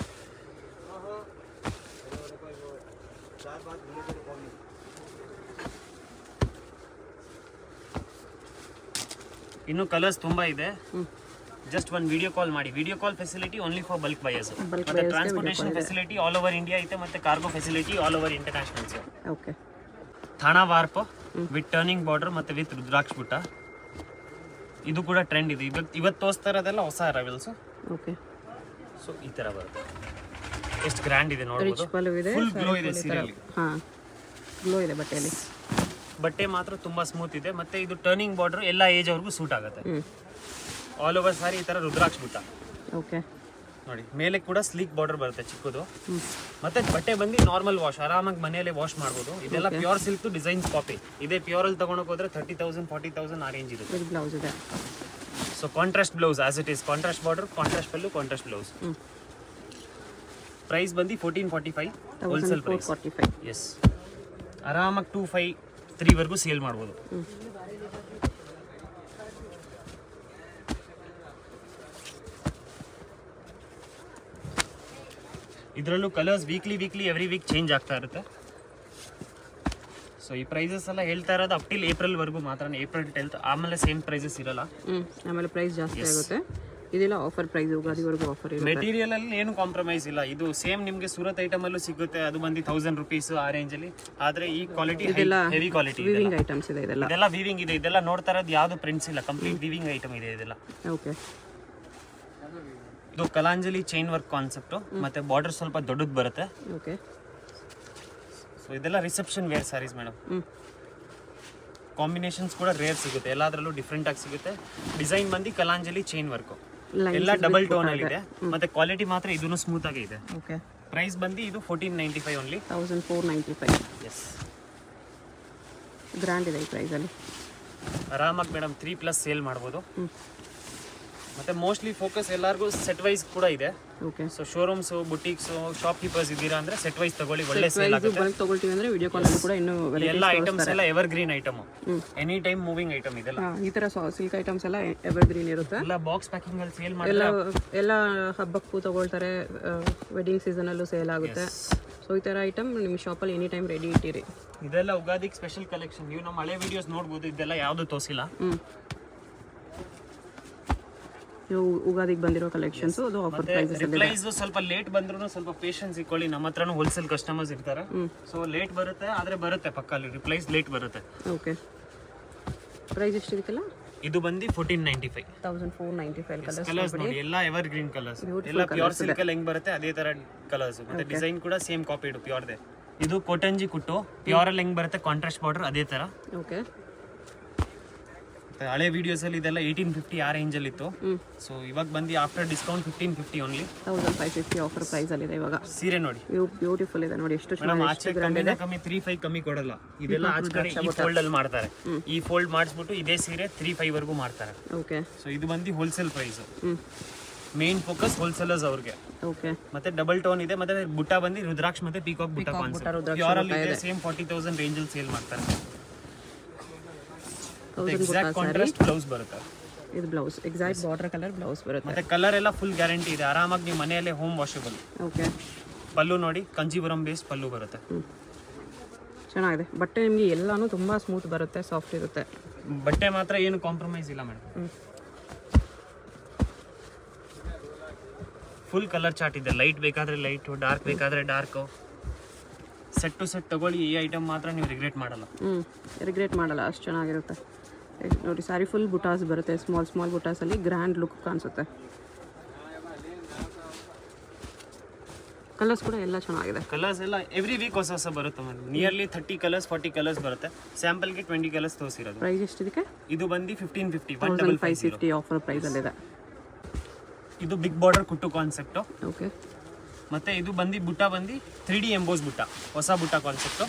Speaker 2: ಇನ್ನು ಕಲರ್ಸ್ ತುಂಬಾ ಇದೆ ಜಸ್ಟ್ ಒಂದು ವಿಡಿಯೋ ಕಾಲ್ ಮಾಡಿ video call facility only for bulk buyers ಮತ್ತೆ transportation facility all over India ಐತೆ ಮತ್ತೆ cargo facility all over internationals
Speaker 1: okay
Speaker 2: ಥಾಣಾ ವಾರ್ಪ್ ವಿತ್ ಟರ್ನಿಂಗ್ ಬಾರ್ಡರ್ ಮತ್ತೆ ವಿತ್ ರುದ್ರಾಕ್ಷ ಬುಟ್ಟ ಇದು ಕೂಡ ಟ್ರೆಂಡ್ ಇದೆ ಇವತ್ತು ಇವತ್ತು ತೋರಿಸ್ತಾ ಇರೋದೆಲ್ಲ ಹೊಸ ಅರೈವಲ್ಸ್
Speaker 1: ಓಕೆ
Speaker 2: ಸೊ ಈ ತರ ಬರುತ್ತೆ ಎಷ್ಟು ಗ್ರ್ಯಾಂಡ್ ಇದೆ ನೋಡ್ಬೋದು
Speaker 1: ರಿಚ್ ಪಲ್ಲು ಇದೆ
Speaker 2: ಫುಲ್ ಗ್ಲೋ ಇದೆ ಸೀರಿಯಲ್
Speaker 1: ಹಾಂ ಗ್ಲೋ ಇದೆ ಬಟ್ಟೆಯಲ್ಲಿ
Speaker 2: ಬಟ್ಟೆ ಮಾತ್ರ ತುಂಬಾ ಸ್ಮೂತ್ ಇದೆ ಮತ್ತೆ ಇದು ಟರ್ನಿಂಗ್ ಬಾರ್ಡರ್ ಎಲ್ಲ ಏಜ್ ಅವ್ರಿಗೂ ಸೂಟ್ ಆಗುತ್ತೆ
Speaker 1: ಹ್ಞೂ
Speaker 2: ಆಲ್ ಓವರ್ ಸಾರಿ ಈ ತರ ರುದ್ರಾಕ್ಷ ಬುಟ್ಟ
Speaker 1: ಓಕೆ
Speaker 2: ನೋಡಿ ಮೇಲೆ ಕೂಡ ಸ್ಲೀಕ್ ಬಾರ್ಡರ್ ಬರುತ್ತೆ ಚಿಕ್ಕದು
Speaker 1: ಹ್ಞೂ
Speaker 2: ಮತ್ತೆ ಬಟ್ಟೆ ಬಂದು ನಾರ್ಮಲ್ ವಾಶ್ ಆರಾಮಾಗಿ ಮನೆಯಲ್ಲೇ ವಾಶ್ ಮಾಡ್ಬೋದು ಇದೆಲ್ಲ ಪ್ಯೂರ್ ಸಿಲ್ಕ್ ಡಿಸೈನ್ಸ್ ಕಾಪಿ ಇದೇ ಪ್ಯೂರ್ ಅಲ್ಲಿ ತಗೊಂಡೋಗಿ ಹೋದ್ರೆ ತರ್ಟಿ ತೌಸಂಡ್ ಫಾರ್ಟಿ ತೌಸಂಡ್ ಆ ರೇಂಜ್ ಇರುತ್ತೆ
Speaker 1: ಇದು ಬ್ಲೌಸ್ ಇದೆ
Speaker 2: so contrast blouse as it is contrast border contrast pallu contrast blouse
Speaker 1: ಹ್ಞೂ
Speaker 2: ಪ್ರೈಸ್ ಬಂದು fourteen forty five wholesale
Speaker 1: for
Speaker 2: price
Speaker 1: forty five
Speaker 2: yes ಆರಾಮಾಗಿ ಟೂ ಫೈವ್ ತ್ರೀವರೆಗೂ ಸೇಲ್ ಮಾಡ್ಬೋದು
Speaker 1: ಹ್ಞೂ
Speaker 2: ಇದರಲ್ಲೂ colours weekly weekly every week change ಆಗ್ತಾ ಇರುತ್ತೆ ಸೊ ಈ ಪ್ರೈಸಸ್ ಎಲ್ಲ ಹೇಳ್ತಾ ಇರೋದು ಅಪ್ ಟಿಲ್ ಏಪ್ರಿಲ್ ವರೆಗೂ ಮಾತ್ರ ಏಪ್ರಿಲ್ ಟೆಂತ್ ಆಮೇಲೆ ಸೇಮ್ ಪ್ರೈಸಸ್ ಇರಲ್ಲ
Speaker 1: ಹ್ಞೂ ಆಮೇಲೆ ಪ್ರೈಸ್ ಜಾಸ್ತಿ ಆಗುತ್ತೆ ಇದೆಲ್ಲ ಆಫರ್ ಪ್ರೈಸ್ ಯುಗಾದಿವರೆಗೂ ಆಫರ್ ಇರುತ್ತೆ
Speaker 2: ಮೆಟೀರಿಯಲ್ ಅಲ್ಲಿ ಏನು ಕಾಂಪ್ರಮೈಸ್ ಇಲ್ಲ ಇದು ಸೇಮ್ ನಿಮಗೆ ಸೂರತ್ ಐಟಮ್ ಅಲ್ಲೂ ಸಿಗುತ್ತೆ ಅದು ಬಂದು ತೌಸಂಡ್ ರುಪೀಸ್ ಆ ರೇಂಜ್ ಅಲ್ಲಿ ಆದ್ರೆ ಈ quality heavy quality
Speaker 1: weaving items ಇದೆ ಇದೆಲ್ಲ
Speaker 2: ಇದೆಲ್ಲ ವಿವಿಂಗ್ ಇದೆ ಇದೆಲ್ಲ ನೋಡ್ತಾ ಇರೋದು ಯಾವ್ದು ಪ್ರಿಂಟ್ಸ್ ಇಲ್ಲ ಕಂಪ್ಲೀಟ್ ವಿವಿಂಗ್ ಐಟಮ್ ಇದೆ ಇದೆಲ್ಲ
Speaker 1: ಓಕೆ
Speaker 2: ಇದು ಕಲಾಂಜಲಿ ಚೈನ್ ವರ್ಕ್ ಕಾನ್ಸೆಪ್ಟ್ ಮತ್ತೆ ಬಾರ್ಡರ್ ಸ್ವಲ್ಪ ದೊಡ್ಡದು ಬರುತ್ತೆ
Speaker 1: ಓಕೆ
Speaker 2: ಸೊ ಇದೆಲ್ಲ ರಿಸೆಪ್ಷನ್ ವೇರ್ ಸ್ಯಾರೀಸ್ ಮೇಡಮ್
Speaker 1: ಹ್ಞೂ
Speaker 2: ಕಾಂಬಿನೇಷನ್ಸ್ ಕೂಡ ರೇರ್ ಸಿಗುತ್ತೆ ಎಲ್ಲಾದ್ರಲ್ಲೂ ಡಿಫ್ರೆಂಟ್ ಆಗಿ ಸಿಗುತ್ತೆ ಡಿಸೈನ್ ಬಂದು ಕಲಾಂಜಲಿ ಚೈನ್ ವರ್ಕ್
Speaker 1: Lines
Speaker 2: ಎಲ್ಲ ಡಬಲ್ ಟೋನ್ ಅಲ್ಲಿ ಇದೆ ಮತ್ತೆ ಕ್ವಾಲಿಟಿ ಮಾತ್ರ ಇದನ್ನು ಸ್ಮೂತ್ ಆಗಿ ಇದೆ
Speaker 1: ಓಕೆ
Speaker 2: ಪ್ರೈಸ್ ಬಂದು ಇದು fourteen ninety five only
Speaker 1: thousand four ninety five
Speaker 2: yes
Speaker 1: grand ಇದೆ ಈ ಪ್ರೈಸಲ್ಲಿ
Speaker 2: ಆರಾಮಾಗಿ ಮೇಡಮ್ ತ್ರೀ ಪ್ಲಸ್ ಸೇಲ್ ಮಾಡ್ಬೋದು
Speaker 1: ಹ್ಞೂ
Speaker 2: ಮತ್ತೆ ಮೋಸ್ಟ್ಲಿ ಫೋಕಸ್ ಎಲ್ಲರಿಗೂ ಸೆಟ್ ವೈಸ್ ಕೂಡ ಇದೆ
Speaker 1: okay
Speaker 2: so showrooms boutiques shopkeepers ಇದ್ದೀರಾ ಅಂದ್ರೆ ಸೆಟ್ ವೈಸ್ ತಗೊಳ್ಳಿ ಒಳ್ಳೆ ಸೇಲ್ ಆಗುತ್ತೆ
Speaker 1: ಬಲ್ಕ್ ತೊಗೊಳ್ತೀವಿ ಅಂದರೆ ವಿಡಿಯೋ ಕಾಲಲ್ಲಿ ಕೂಡ ಇನ್ನೂ
Speaker 2: ಎಲ್ಲ ಐಟಮ್ಸ್ ಎಲ್ಲ evergreen item
Speaker 1: hmm.
Speaker 2: Any time moving item ಇದೆಲ್ಲ
Speaker 1: ಹಾಂ ಈ ಥರ ಸಿಲ್ಕ್ ಐಟಮ್ಸ್ ಎಲ್ಲ ಎವರ್ ಗ್ರೀನ್ ಇರುತ್ತೆ
Speaker 2: ಎಲ್ಲ ಬಾಕ್ಸ್ ಪ್ಯಾಕಿಂಗ್ ಅಲ್ಲಿ ಸೇಲ್
Speaker 1: ಎಲ್ಲ
Speaker 2: ಮಾಡಿದ್ರೆ
Speaker 1: ಎಲ್ಲ ಹಬ್ಬಕ್ಕೂ ತಗೊಳ್ತಾರೆ ವೆಡ್ಡಿಂಗ್ ಸೀಸನಲ್ಲೂ ಸೇಲ್ ಆಗುತ್ತೆ ಸೊ ಈ ಥರ ಐಟಮ್ ನಿಮ್ಮ ಶಾಪಲ್ಲಿ ಎನಿ ಟೈಮ್ ರೆಡಿ ಇಟ್ಟಿರಿ
Speaker 2: ಇದೆಲ್ಲ ಉಗಾದಿಗೆ ಸ್ಪೆಷಲ್ ಕಲೆಕ್ಷನ್ ನೀವು ನಮ್ಮ ಹಳೆ ವಿಡಿಯೋಸ್ ನೋಡ್ಬೋದು ಇದೆಲ್ಲ ಯಾವುದು ತೋರಿಸಿಲ್ಲ
Speaker 1: ಹ್ಞೂ ಇವು ಉಗಾದಿಗೆ ಬಂದಿರೋ ಕಲೆಕ್ಷನ್ಸು ಅದು ಆಫರ್
Speaker 2: ಮತ್ತೆ
Speaker 1: ಪ್ರೈಸಸ್
Speaker 2: ರಿಪ್ಲೈಸ್ ಸ್ವಲ್ಪ ಲೇಟ್ ಬಂದ್ರು ಸ್ವಲ್ಪ ಪೇಷನ್ಸ್ ಇಟ್ಕೊಳ್ಳಿ ನಮ್ಮ ಹತ್ರನೂ ಹೋಲ್ಸೇಲ್ ಕಸ್ಟಮರ್ಸ್ ಇರ್ತಾರೆ
Speaker 1: ಹ್ಮ್.
Speaker 2: ಸೊ ಲೇಟ್ ಬರುತ್ತೆ ಆದ್ರೆ ಬರುತ್ತೆ ಪಕ್ಕ ಅಲ್ಲಿ ರಿಪ್ಲೈಸ್ ಲೇಟ್ ಬರುತ್ತೆ
Speaker 1: ಓಕೆ ಪ್ರೈಸ್ ಎಷ್ಟಿದಕ್ಕೆಲ್ಲ
Speaker 2: ಇದು ಬಂದು fourteen ninety five
Speaker 1: thousand four ninety five colours
Speaker 2: colours ನೋಡಿ ಎಲ್ಲ ಎವರ್ ಗ್ರೀನ್ ಕಲರ್ಸ್ ಎಲ್ಲ ಪ್ಯೂರ್ ಸಿಲ್ಕ್ ಅಲ್ಲಿ ಹೆಂಗ್ ಬರುತ್ತೆ ಅದೇ ತರ ಕಲರ್ಸ್ ಮತ್ತೆ ಡಿಸೈನ್ ಕೂಡ ಸೇಮ್ ಕಾಪಿ ಇಡು ಪ್ಯೂರ್ದೆ ಇದು ಕೊಟಂಜಿ ಕುಟ್ಟು ಪ್ಯೂರ್ ಅಲ್ಲಿ ಹೆಂಗ್ ಬರುತ್ತೆ ಕಾಂಟ್ರಾಸ್ಟ್ ಬಾರ್ಡರ್ ಅದೇ ತರ
Speaker 1: ಓಕೆ
Speaker 2: ಮತ್ತೆ ಹಳೆ ವಿಡಿಯೋಸ್ ಅಲ್ಲಿ ಇದೆಲ್ಲ ಏಯ್ಟೀನ್ ಫಿಫ್ಟಿ ಆ ರೇಂಜ್ ಅಲ್ಲಿ ಇತ್ತು
Speaker 1: ಹ್ಞೂ
Speaker 2: ಸೊ ಇವಾಗ ಬಂದು after discount fifteen fifty only
Speaker 1: thousand five fifty offer ಪ್ರೈಸಲ್ಲಿದೆ ಇವಾಗ
Speaker 2: ಸೀರೆ ನೋಡಿ
Speaker 1: ಇವು ಬ್ಯೂಟಿಫುಲ್ ಇದೆ ನೋಡಿ ಎಷ್ಟು
Speaker 2: ಮೇಡಮ್
Speaker 1: ಚೆನ್ನಾಗಿ
Speaker 2: ಆಚೆ ಕಮ್ಮಿನ ಕಮ್ಮಿ ತ್ರೀ ಫೈವ್ ಕಮ್ಮಿ ಕೊಡಲ್ಲ ಇದೆಲ್ಲ ಆಚೆ ಕಡೆ ಈ ಫೋಲ್ಡ್ ಅಲ್ಲಿ ಮಾಡ್ತಾರೆ ಈ ಫೋಲ್ಡ್ ಮಾಡಿಸ್ಬಿಟ್ಟು ಇದೇ ಸೀರೆ ತ್ರೀ ಫೈವ್ ವರ್ಗೂ ಮಾಡ್ತಾರೆ
Speaker 1: ಓಕೆ
Speaker 2: ಸೊ ಇದು ಬಂದು ಹೋಲ್ಸೇಲ್ ಪ್ರೈಸ್
Speaker 1: ಹ್ಞೂ
Speaker 2: ಮೇನ್ ಫೋಕಸ್ ಹೋಲ್ಸೇಲರ್ಸ್ ಅವ್ರಿಗೆ
Speaker 1: ಓಕೆ
Speaker 2: ಮತ್ತೆ ಡಬಲ್ ಟೋನ್ ಇದೆ ಮತ್ತೆ ಬುಟ್ಟ ಬಂದು ರುದ್ರಾಕ್ಷ ಮತ್ತೆ ಪೀಕಾಕ್ ಬುಟ್ಟ ಕಾನ್ಸೆಪ್ಟ್ ಪ್ಯೂರ್ ಅಲ್ಲಿ ಇದೆ ಸೇಮ್ ಫಾರ್ಟಿ ತೌಸಂಡ್ ರೇಂಜ್ ಅಲ್ಲಿ ಸೇಲ್ ಮಾಡ್ತಾರೆ
Speaker 1: ತೌಸಂಡ್
Speaker 2: ಎಕ್ಸಾಕ್ಟ್ ಕಾಂಟ್ರಾಸ್ಟ್ ಬ್ಲೌಸ್ ಬರುತ್ತೆ
Speaker 1: ಇದು blouse exact border colour blouse ಬರುತ್ತೆ
Speaker 2: ಮತ್ತೆ ಕಲರ್ ಎಲ್ಲ ಫುಲ್ ಗ್ಯಾರಂಟಿ ಇದೆ ಆರಾಮಾಗಿ ನೀವು ಮನೆಯಲ್ಲೇ ಹೋಮ್ ವಾಷಬಲ್
Speaker 1: ಓಕೆ
Speaker 2: ಪಲ್ಲು ನೋಡಿ ಕಂಜೀವರಂ ಬೇಸ್ ಪಲ್ಲು ಬರುತ್ತೆ
Speaker 1: ಹ್ಞೂ ಚೆನ್ನಾಗಿದೆ ಬಟ್ಟೆ ನಿಮಗೆ ಎಲ್ಲಾನು ತುಂಬ ಸ್ಮೂತ್ ಬರುತ್ತೆ ಸಾಫ್ಟ್ ಇರುತ್ತೆ
Speaker 2: ಬಟ್ಟೆ ಮಾತ್ರ ಏನು ಕಾಂಪ್ರಮೈಸ್ ಇಲ್ಲ ಮೇಡಮ್
Speaker 1: ಹ್ಞೂ
Speaker 2: ಫುಲ್ ಕಲರ್ ಚಾರ್ಟ್ ಇದೆ ಲೈಟ್ ಬೇಕಾದ್ರೆ ಲೈಟ್ ಡಾರ್ಕ್ ಬೇಕಾದ್ರೆ ಡಾರ್ಕ್ ಸೆಟ್ ಟು ಸೆಟ್ ತಗೊಳ್ಳಿ ಈ ಐಟಮ್ ಮಾತ್ರ ನೀವು ರಿಗ್ರೆಟ್ ಮಾಡಲ್ಲ
Speaker 1: ಹ್ಞೂ ರಿಗ್ರೆಟ್ ಮಾಡಲ್ಲ ಅಷ್ಟು ಚೆನ್ನಾಗಿರುತ್ತೆ ಏ, ನೋಡಿ ಸಾರಿ ಫುಲ್ ಬುಟಾಸ್ ಬರುತ್ತೆ ಸ್ಮಾಲ್ ಸ್ಮಾಲ್ ಬುಟಾಸಲ್ಲಿ ಗ್ರ್ಯಾಂಡ್ ಲುಕ್ ಕಾಣಿಸುತ್ತೆ ಕಲರ್ಸ್ ಕೂಡ ಎಲ್ಲ ಚೆನ್ನಾಗಿದೆ
Speaker 2: ಕಲರ್ಸ್ ಎಲ್ಲ ಎವ್ರಿ ವೀಕ್ ಹೊಸ ಹೊಸ ಬರುತ್ತೆ madam nearly thirty colours forty colours ಬರುತ್ತೆ ಸ್ಯಾಂಪಲ್ಗೆ ಟ್ವೆಂಟಿ ಕಲರ್ಸ್ ತೋರಿಸಿರೋದು
Speaker 1: ಪ್ರೈಸ್ ಎಷ್ಟಿದಕ್ಕೆ
Speaker 2: ಇದು ಬಂದು fifteen fifty one
Speaker 1: thousand
Speaker 2: double
Speaker 1: five
Speaker 2: five
Speaker 1: fifty offer ಪ್ರೈಸಲ್ಲಿದೆ
Speaker 2: ಇದು ಬಿಗ್ ಬಾರ್ಡರ್ ಕುಟ್ಟು ಕಾನ್ಸೆಪ್ಟು
Speaker 1: ಓಕೆ
Speaker 2: ಮತ್ತೆ ಇದು ಬಂದು ಬುಟ್ಟ ಬಂದು ತ್ರೀ ಡಿ ಎಂಬೋಸ್ ಬುಟ್ಟ ಹೊಸ ಬುಟ್ಟ ಕಾನ್ಸೆಪ್ಟು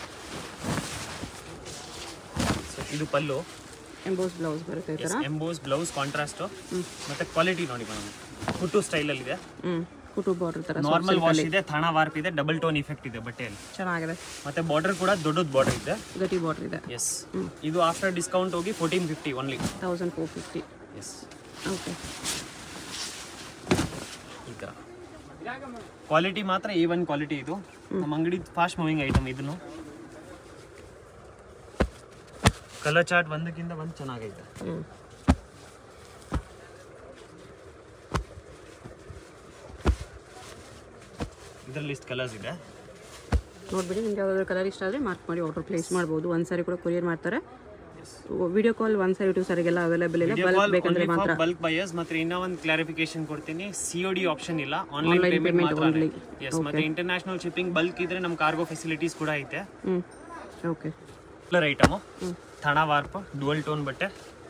Speaker 2: ಸೊ ಇದು ಪಲ್ಲು
Speaker 1: ಎಂಬೋಸ್ ಬ್ಲೌಸ್ ಬರುತ್ತೆ ಈ ಥರ
Speaker 2: ಎಂಬೋಸ್ ಬ್ಲೌಸ್ ಕಾಂಟ್ರಾಸ್ಟು ಮತ್ತೆ ಕ್ವಾಲಿಟಿ ನೋಡಿ ಮೇಡಮ್ ಕುಟ್ಟು ಸ್ಟೈಲಲ್ಲಿ ಇದೆ
Speaker 1: ಹ್ಞೂ ಕುಟು ಬಾರ್ಡರ್ ಥರ
Speaker 2: ನಾರ್ಮಲ್ ವಾಶ್ ಇದೆ ಥಾಣ ವಾರ್ಪ್ ಇದೆ ಡಬಲ್ ಟೋನ್ ಇಫೆಕ್ಟ್ ಇದೆ ಬಟ್ಟೆಯಲ್ಲಿ
Speaker 1: ಚೆನ್ನಾಗಿದೆ
Speaker 2: ಮತ್ತೆ ಬಾರ್ಡರ್ ಕೂಡ ದೊಡ್ಡದು ಬಾರ್ಡರ್ ಇದೆ
Speaker 1: ಗಟ್ಟಿ ಬಾರ್ಡರ್ ಇದೆ
Speaker 2: ಎಸ್ ಇದು ಆಫ್ಟರ್ ಡಿಸ್ಕೌಂಟ್ ಹೋಗಿ fourteen fifty only
Speaker 1: thousand four fifty
Speaker 2: yes
Speaker 1: okay
Speaker 2: ಈ ಥರ ಕ್ವಾಲಿಟಿ ಮಾತ್ರ ಎ ಒನ್ ಕ್ವಾಲಿಟಿ ಇದು ನಮ್ಮ ಅಂಗಡಿ ಫಾಸ್ಟ್ ಮೂವಿಂಗ್ ಐಟಮ್ ಇದನ್ನು ಕಲರ್ ಚಾರ್ಟ್ ಒಂದಕ್ಕಿಂತ ಒಂದು ಚೆನ್ನಾಗೈತೆ
Speaker 1: ಹ್ಞೂ
Speaker 2: ಇದರಲ್ಲಿ ಇಷ್ಟು ಕಲರ್ಸ್ ಇದೆ
Speaker 1: ನೋಡ್ಬಿಡಿ ನಿಮ್ಗೆ ಯಾವ್ದಾದ್ರು ಕಲರ್ ಇಷ್ಟ ಆದರೆ ಮಾರ್ಕ್ ಮಾಡಿ ಆರ್ಡರ್ ಪ್ಲೇಸ್ ಮಾಡ್ಬೋದು ಒಂದು ಸಾರಿ ಕೂಡ ಕೊರಿಯರ್ ಮಾಡ್ತಾರೆ ವಿಡಿಯೋ ಕಾಲ್ ಒಂದು ಸಾರಿ ಟು ಸಾರಿಗೆಲ್ಲ ಅವೈಲೇಬಲ್ ಇಲ್ಲ ಬಲ್ಕ್ ಬೇಕಂದ್ರೆ ಮಾತ್ರ
Speaker 2: ಬಲ್ಕ್ ಬಯರ್ಸ್ ಮತ್ತೆ ಇನ್ನೂ ಒಂದು ಕ್ಲಾರಿಫಿಕೇಶನ್ ಕೊಡ್ತೀನಿ ಸಿ ಒ ಡಿ ಆಪ್ಷನ್ ಇಲ್ಲ ಆನ್ಲೈನ್ ಪೇಮೆಂಟ್ ಮಾತ್ರ ಎಸ್ ಮತ್ತೆ ಇಂಟರ್ನ್ಯಾಷನಲ್ ಶಿಪ್ಪಿಂಗ್ ಬಲ್ಕ್ ಇದ್ರೆ ನಮ್ಮ ಕಾರ್ಗೋ ಫೆಸಿಲಿಟೀಸ್ ಕೂಡ ಐತೆ
Speaker 1: ಹ್ಞೂ ಓಕೆ
Speaker 2: ಕಲರ್ ಐಟಮು ಥಾಣ ವಾರ್ಪ್ ಡುವಲ್ ಟೋನ್ ಬಟ್ಟೆ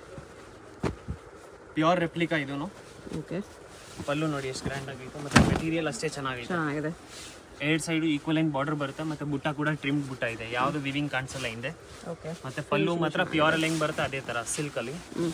Speaker 2: ಪ್ಯೂರ್ ರೆಪ್ಲಿಕಾ ಇದೂ
Speaker 1: ಓಕೆ
Speaker 2: ಪಲ್ಲು ನೋಡಿ ಎಷ್ಟು ಗ್ರ್ಯಾಂಡ್ ಆಗೈತೆ ಮತ್ತೆ ಮೆಟೀರಿಯಲ್ ಅಷ್ಟೇ ಚೆನ್ನಾಗೈತೆ
Speaker 1: ಚೆನ್ನಾಗಿದೆ
Speaker 2: ಎರಡ್ ಸೈಡು ಈಕ್ವಲೆಂಟ್ ಬಾರ್ಡರ್ ಬರುತ್ತೆ ಮತ್ತೆ ಬುಟ್ಟ ಕೂಡ ಟ್ರಿಮ್ ಬುಟ್ಟ ಇದೆ ಯಾವುದು ವಿವಿಂಗ್ ಕಾಣಿಸಲ್ಲ ಹಿಂದೆ
Speaker 1: ಓಕೆ
Speaker 2: ಮತ್ತೆ ಪಲ್ಲು ಮಾತ್ರ ಪ್ಯೂರ್ ಅಲ್ಲಿ ಹೆಂಗ್ ಬರುತ್ತೆ ಅದೇ ತರ ಸಿಲ್ಕ್ ಅಲ್ಲಿ
Speaker 1: ಹ್ಞೂ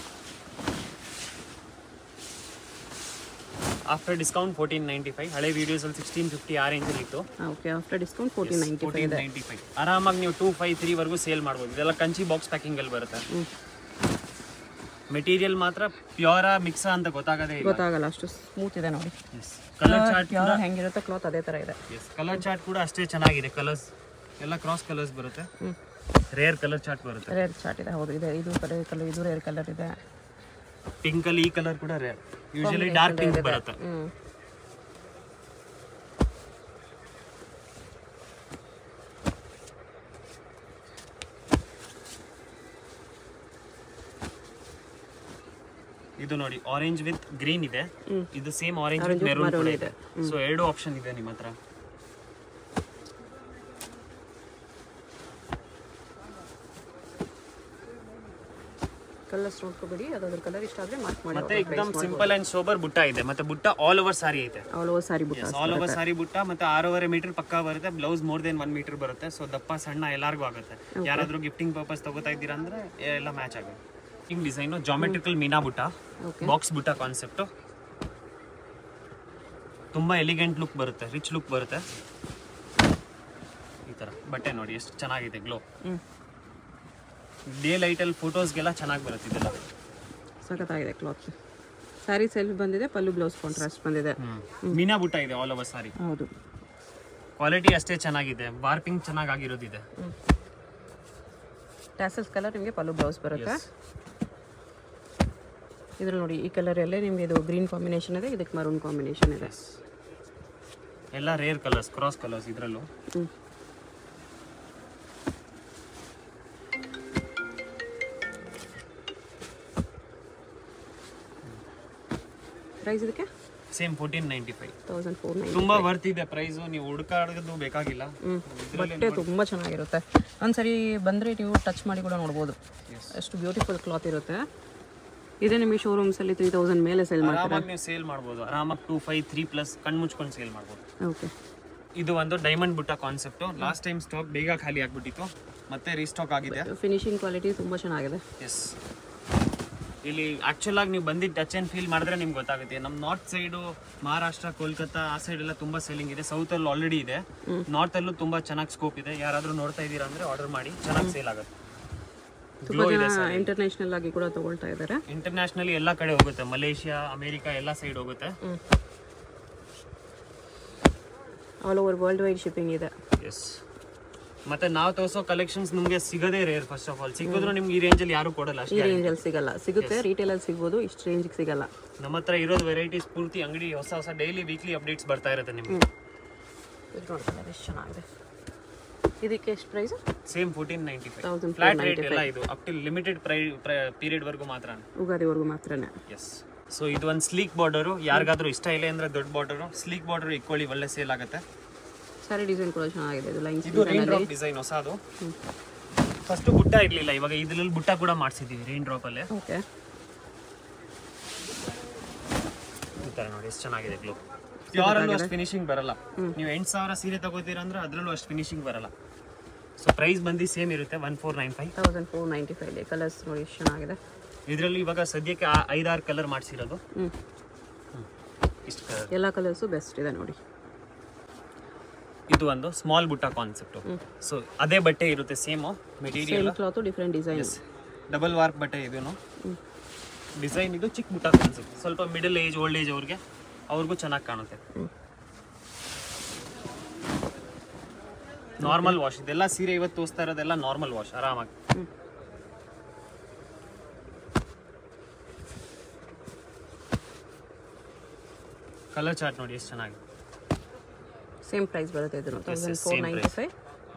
Speaker 2: after discount fourteen ninety five ಹಳೆ ವಿಡಿಯೋಸ್ ಅಲ್ಲಿ ಸಿಕ್ಸ್ಟೀನ್ ಫಿಫ್ಟಿ ಆ ರೇಂಜ್ ಅಲ್ಲಿ ಇತ್ತು
Speaker 1: okay after discount fourteen ninety five
Speaker 2: fourteen ninety five ಆರಾಮಾಗಿ ನೀವು ಟೂ ಫೈವ್ ತ್ರೀ ವರೆಗೂ ಸೇಲ್ ಮಾಡ್ಬೋದು ಇದೆಲ್ಲ ಕಂಚಿ ಬಾಕ್ಸ್ ಪ್ಯಾಕಿಂಗ್ ಅಲ್ಲಿ ಬರುತ್ತೆ
Speaker 1: ಹ್ಞೂ
Speaker 2: ಮೆಟೀರಿಯಲ್ ಮಾತ್ರ ಪ್ಯೂರ ಮಿಕ್ಸ ಅಂತ ಗೊತ್ತಾಗದೇ ಇಲ್ಲ
Speaker 1: ಗೊತ್ತಾಗಲ್ಲ ಅಷ್ಟು ಸ್ಮೂತ್ ಇದೆ ನೋಡಿ
Speaker 2: ಕಲರ್ ಚಾರ್ಟ್
Speaker 1: ಯಾವ ಹೆಂಗಿರುತ್ತೆ ಕ್ಲಾತ್ ಅದೇ ಥರ ಇದೆ
Speaker 2: ಎಸ್ ಕಲರ್ ಚಾರ್ಟ್ ಕೂಡ ಅಷ್ಟೇ ಚೆನ್ನಾಗಿದೆ ಕಲರ್ಸ್ ಎಲ್ಲ ಕ್ರಾಸ್ ಕಲರ್ಸ್ ಬರುತ್ತೆ
Speaker 1: ಹ್ಞೂ
Speaker 2: ರೇರ್ ಕಲರ್ ಚಾರ್ಟ್ ಬರುತ್ತೆ
Speaker 1: ರೇರ್ ಚಾರ್ಟ್ ಇದೆ ಹೌದು ಇದೆ ಇದು ರೇರ್ ಕಲರ್ ಇದು ರೇರ್ ಕಲರ್ ಇದೆ
Speaker 2: ಪಿಂಕ್ ಅಲ್ಲಿ ಈ ಕಲರ್ ಕೂಡ ರೇರ್ ಯೂಶಲಿ ಡಾರ್ಕ್ ಪಿಂಕ್ ಬರುತ್ತೆ
Speaker 1: ಹ್ಞೂ
Speaker 2: ಇದು ನೋಡಿ ಆರೆಂಜ್ ವಿತ್ ಗ್ರೀನ್ ಇದೆ ಇದು ಸೇಮ್ ಆರೆಂಜ್ ವಿತ್ ಮೆರೂನ್ ಕೂಡ ಇದೆ ಸೊ ಎರಡು ಆಪ್ಷನ್ ಇದೆ ನಿಮ್ಮ ಹತ್ರ
Speaker 1: ಕಲರ್ಸ್ ನೋಡ್ಕೋಬೇಡಿ ಅದಾದ್ರ ಕಲರ್ ಇಷ್ಟ ಆದರೆ ಮಾರ್ಕ್ ಮಾಡಿ
Speaker 2: ಮತ್ತೆ ಎಕ್ದಮ್ ಸಿಂಪಲ್ ಅಂಡ್ ಸೋಬರ್ ಬುಟ್ಟ ಇದೆ ಮತ್ತೆ ಬುಟ್ಟ ಆಲ್ ಓವರ್ ಸಾರಿ ಐತೆ
Speaker 1: ಆಲ್ ಓವರ್ ಸಾರಿ ಬುಟ್ಟ
Speaker 2: ಆಲ್ ಓವರ್ ಸಾರಿ ಬುಟ್ಟ ಮತ್ತೆ ಆರೂವರೆ ಮೀಟರ್ ಪಕ್ಕ ಬರುತ್ತೆ blouse more than one metre ಬರುತ್ತೆ ಸೊ ದಪ್ಪ ಸಣ್ಣ ಎಲ್ಲಾರ್ಗೂ ಆಗುತ್ತೆ ಯಾರಾದ್ರೂ ಗಿಫ್ಟಿಂಗ್ ಪರ್ಪಸ್ ತಗೋತಾ ಇದ್ದೀರಾ ಅಂದ್ರೆ ಎಲ್ಲ ಮ್ಯಾಚ್ ಆಗುತ್ತೆ ಹಿಂಗ್ ಡಿಸೈನು ಜಾಮೆಟ್ರಿಕಲ್ ಮೀನಾ ಬುಟ್ಟ
Speaker 1: ಓಕೆ
Speaker 2: ಬಾಕ್ಸ್ ಬುಟ್ಟ ಕಾನ್ಸೆಪ್ಟು ತುಂಬಾ ಎಲಿಗೆಂಟ್ ಲುಕ್ ಬರುತ್ತೆ ರಿಚ್ ಲುಕ್ ಬರುತ್ತೆ ಈ ತರ ಬಟ್ಟೆ ನೋಡಿ ಎಷ್ಟು ಚೆನ್ನಾಗಿದೆ ಗ್ಲೋ
Speaker 1: ಹ್ಞೂ
Speaker 2: ಡೇ ಲೈಟಲ್ಲಿ ಫೋಟೋಸ್ಗೆಲ್ಲ ಚೆನ್ನಾಗಿ ಬರುತ್ತೆ ಇದೆಲ್ಲ
Speaker 1: ಸಖತ್ತಾಗಿದೆ ಕ್ಲಾತ್ ಸ್ಯಾರಿ ಸೆಲ್ಫ್ ಬಂದಿದೆ ಪಲ್ಲು ಬ್ಲೌಸ್ ಕಾಂಟ್ರಾಸ್ಟ್ ಬಂದಿದೆ
Speaker 2: ಮೀನಾ ಬುಟ್ಟ ಇದೆ ಆಲ್ ಓವರ್ ಸಾರಿ
Speaker 1: ಹೌದು
Speaker 2: ಕ್ವಾಲಿಟಿ ಅಷ್ಟೇ ಚೆನ್ನಾಗಿದೆ ವಾರ್ಪಿಂಗ್ ಚೆನ್ನಾಗಿ ಆಗಿರೋದಿದೆ
Speaker 1: ಟ್ಯಾಸಲ್ಸ್ ಕಲರ್ ನಿಮಗೆ ಪಲ್ಲು ಬ್ಲೌಸ್ ಬರುತ್ತೆ ಇದ್ರಲ್ಲಿ ನೋಡಿ ಈ ಕಲರ್ ಎಲ್ಲೇ ನಿಮಗೆ ಇದು ಗ್ರೀನ್ ಕಾಂಬಿನೇಷನ್ ಇದೆ ಇದಕ್ಕೆ ಮರೂನ್ ಕಾಂಬಿನೇಷನ್ ಇದೆ
Speaker 2: ಎಲ್ಲ ರೇರ್ ಕಲರ್ಸ್ ಕ್ರಾಸ್ ಕಲರ್ಸ್ ಇದರಲ್ಲೂ
Speaker 1: ಹ್ಞೂ ಪ್ರೈಸ್ ಇದಕ್ಕೆ
Speaker 2: same fourteen ninety five
Speaker 1: thousand four nine
Speaker 2: ತುಂಬಾ ವರ್ತ್ ಇದೆ ಪ್ರೈಸ್ ನೀವು ಹುಡುಕಾಡೋದು ಬೇಕಾಗಿಲ್ಲ
Speaker 1: ಹ್ಞೂ ಬಟ್ಟೆ ತುಂಬ ಚೆನ್ನಾಗಿರುತ್ತೆ ಒಂದ್ಸರಿ ಬಂದರೆ ನೀವು ಟಚ್ ಮಾಡಿ ಕೂಡ ನೋಡ್ಬೋದು ಎಷ್ಟು ಬ್ಯೂಟಿಫುಲ್ ಕ್ಲಾತ್ ಇರುತ್ತೆ ಇದೇ ನಿಮಗೆ ಶೋರೂಮ್ಸಲ್ಲಿ ತ್ರೀ ತೌಸಂಡ್ ಮೇಲೆ ಸೆಲ್ ಮಾಡ್ತಾರೆ
Speaker 2: ಆರಾಮಾಗಿ ನೀವು ಸೇಲ್ ಮಾಡ್ಬೋದು ಆರಾಮಾಗಿ ಟೂ ಫೈವ್ ತ್ರೀ ಪ್ಲಸ್ ಕಣ್ ಮುಚ್ಕೊಂಡು ಸೇಲ್ ಮಾಡ್ಬೋದು
Speaker 1: ಓಕೆ
Speaker 2: ಇದು ಒಂದು ಡೈಮಂಡ್ ಬುಟ್ಟ ಕಾನ್ಸೆಪ್ಟು ಲಾಸ್ಟ್ ಟೈಮ್ ಸ್ಟಾಕ್ ಬೇಗ ಖಾಲಿ ಆಗ್ಬಿಟ್ಟಿತ್ತು ಮತ್ತೆ ರೀಸ್ಟಾಕ್ ಆಗಿದೆ
Speaker 1: ಫಿನಿಶಿಂಗ್ ಕ್ವಾಲಿಟಿ ತುಂಬ ಚೆನ್ನಾಗಿದೆ
Speaker 2: ಎಸ್ ಇಲ್ಲಿ ಆಕ್ಚುಲ್ ಆಗಿ ನೀವು ಬಂದಿದ್ದು ಟಚ್ ಆ್ಯಂಡ್ ಫೀಲ್ ಮಾಡಿದ್ರೆ ನಿಮ್ಗೆ ಗೊತ್ತಾಗುತ್ತೆ ನಮ್ಮ ನಾರ್ತ್ ಸೈಡು ಮಹಾರಾಷ್ಟ್ರ ಕೋಲ್ಕತ್ತಾ ಆ ಸೈಡ್ ಎಲ್ಲ ತುಂಬಾ ಸೆಲ್ಲಿಂಗ್ ಇದೆ ಸೌತ್ ಅಲ್ಲಿ ಆಲ್ರೆಡಿ ಇದೆ ನಾರ್ತ್ ಅಲ್ಲೂ ತುಂಬಾ ಚೆನ್ನಾಗಿ ಸ್ಕೋಪ್ ಇದೆ ಯಾರಾದ್ರೂ ನೋಡ್ತಾ ಇದ್ದೀರಾ ಅಂದ್ರೆ ಆರ್ಡರ್ ಮಾಡಿ ಚೆನ್ನಾಗಿ ಸೇಲ್ ಆಗುತ್ತೆ
Speaker 1: ತುಂಬ ಜನ ಇಂಟರ್ನ್ಯಾಷನಲ್ ಆಗಿ ಕೂಡ ತಗೊಳ್ತಾ ಇದ್ದಾರೆ
Speaker 2: ಇಂಟರ್ನ್ಯಾಷನಲಿ ಎಲ್ಲ ಕಡೆ ಹೋಗುತ್ತೆ ಮಲೇಷಿಯಾ ಅಮೇರಿಕಾ ಎಲ್ಲ ಸೈಡ್ ಹೋಗುತ್ತೆ
Speaker 1: all over world wide shipping ಇದೆ
Speaker 2: ಎಸ್ ಮತ್ತೆ ನಾವು ತೋರಿಸೋ ಕಲೆಕ್ಷನ್ಸ್ ನಿಮಗೆ ಸಿಗದೇ ರೇರ್ ಫಸ್ಟ್ ಆಫ್ ಆಲ್ ಸಿಕ್ಕಿದ್ರು ನಿಮ್ಗೆ ಈ ರೇಂಜಲ್ಲಿ ಯಾರು ಕೊಡಲ್ಲ
Speaker 1: ಈ
Speaker 2: ಅಷ್ಟೇ
Speaker 1: ರೇಂಜಲ್ಲಿ ಸಿಗಲ್ಲ ಸಿಗುತ್ತೆ ರಿಟೇಲಲ್ಲಿ ಸಿಗ್ಬೋದು ಇಷ್ಟು ರೇಂಜಿಗೆ ಸಿಗಲ್ಲ
Speaker 2: ನಮ್ಮ ಹತ್ರ ಇರೋದು ವೆರೈಟೀಸ್ ಪೂರ್ತಿ ಅಂಗಡಿ ಹೊಸ ಹೊಸ ಡೈಲಿ ವೀಕ್ಲಿ ಅಪ್ಡೇಟ್ಸ್ ಬರ್ತಾ ಇರುತ್ತೆ ನಿಮ್ಗೆ
Speaker 1: ಇದು ನೋಡ್ತಾರೆ ಎಷ್ಟು ಚೆನ್ನಾಗಿದೆ ಇದಕ್ಕೆ ಎಷ್ಟು price
Speaker 2: same fourteen ninety five
Speaker 1: thousand
Speaker 2: flat rate ಎಲ್ಲ ಇದು ಅಪ್ ಟು ಲಿಮಿಟೆಡ್ ಪ್ರೈ ಪೀರಿಯಡ್ ವರ್ಗೂ ಮಾತ್ರ
Speaker 1: ಉಗಾದಿವರೆಗೂ ಮಾತ್ರನೇ
Speaker 2: ಎಸ್ ಸೊ ಇದು ಒಂದು ಸ್ಲೀಕ್ ಬಾರ್ಡರು ಯಾರಿಗಾದ್ರೂ ಇಷ್ಟ ಇಲ್ಲ ಅಂದ್ರೆ ದೊಡ್ಡ ಬಾರ್ಡರು ಸ್ಲೀಕ್ ಬಾರ್ಡರ್ ಇಕ್ಕೊಳ್ಳಿ ಒಳ್ಳೆ ಸೇಲ್ ಆಗುತ್ತೆ
Speaker 1: ಸ್ಯಾರಿ ಡಿಸೈನ್ ಕೂಡ ಚೆನ್ನಾಗಿದೆ ಇದು ಲೈನ್ಸ್
Speaker 2: ಇದು ರೈನ್ ಡ್ರಾಪ್ ಡಿಸೈನ್ ಹೊಸದು ಫಸ್ಟ್ ಬುಟ್ಟ ಇರ್ಲಿಲ್ಲ ಇವಾಗ ಇದ್ರಲ್ಲಿ ಬುಟ್ಟ ಕೂಡ ಮಾಡಿಸಿದೀವಿ ರೈನ್ ಡ್ರಾಪ್ ಅಲ್ಲೇ
Speaker 1: ಓಕೆ
Speaker 2: ಈ ತರ ನೋಡಿ ಎಷ್ಟು ಚೆನ್ನಾಗಿದೆ ಗ್ಲೋ ಪ್ಯೂರ್ ಅಲ್ಲೂ ಅಷ್ಟು ಫಿನಿಶಿಂಗ್ ಬರಲ್ಲ ನೀವು ಎಂಟು ಸಾವಿರ ಸೀರೆ ತಗೋತೀರ ಅಂದ್ರೆ ಅದ್ರಲ್ಲೂ ಅಷ್ಟು ಫಿನಿಶಿಂಗ್ ಬರಲ್ಲ ಸೊ ಪ್ರೈಸ್ ಬಂದು ಸೇಮ್ ಇರುತ್ತೆ one four nine five
Speaker 1: thousand four ninety five ಇದೆ ಕಲರ್ಸ್ ನೋಡಿ ಎಷ್ಟು ಚೆನ್ನಾಗಿದೆ
Speaker 2: ಇದರಲ್ಲಿ ಇವಾಗ ಸದ್ಯಕ್ಕೆ ಆ- ಐದಾರು ಕಲರ್ ಮಾಡಿಸಿರೋದು
Speaker 1: ಹ್ಞೂ
Speaker 2: ಇಷ್ಟು ಕಲರ್
Speaker 1: ಎಲ್ಲ ಕಲರ್ಸು ಬೆಸ್ಟ್ ಇದೆ ನೋಡಿ
Speaker 2: ಇದು ಒಂದು ಸ್ಮಾಲ್ ಬುಟ್ಟ ಕಾನ್ಸೆಪ್ಟು ಸೊ ಅದೇ ಬಟ್ಟೆ ಇರುತ್ತೆ same material
Speaker 1: same cloth different design
Speaker 2: double work ಬಟ್ಟೆ ಇದೂ ಡಿಸೈನ್ ಇದು ಚಿಕ್ಕ ಬುಟ್ಟ ಕಾನ್ಸೆಪ್ಟ್ ಸ್ವಲ್ಪ ಮಿಡಲ್ ಏಜ್ ಓಲ್ಡ್ ಏಜ್ ಅವ್ರಿಗೆ ಅವ್ರಿಗೂ ಚೆನ್ನಾಗಿ ಕಾಣುತ್ತೆ ನಾರ್ಮಲ್ ವಾಶ್ ಇದೆಲ್ಲ ಸೀರೆ ಇವತ್ತು ತೋರಿಸ್ತಾ ಇರೋದೆಲ್ಲ ನಾರ್ಮಲ್ ವಾಶ್ ಆರಾಮಾಗಿ ಕಲರ್ ಚಾರ್ಟ್ ನೋಡಿ ಎಷ್ಟು ಚೆನ್ನಾಗಿ
Speaker 1: ಸೇಮ್ ಪ್ರೈಸ್ ಬರುತ್ತೆ ಇದು thousand four
Speaker 2: same
Speaker 1: ninety five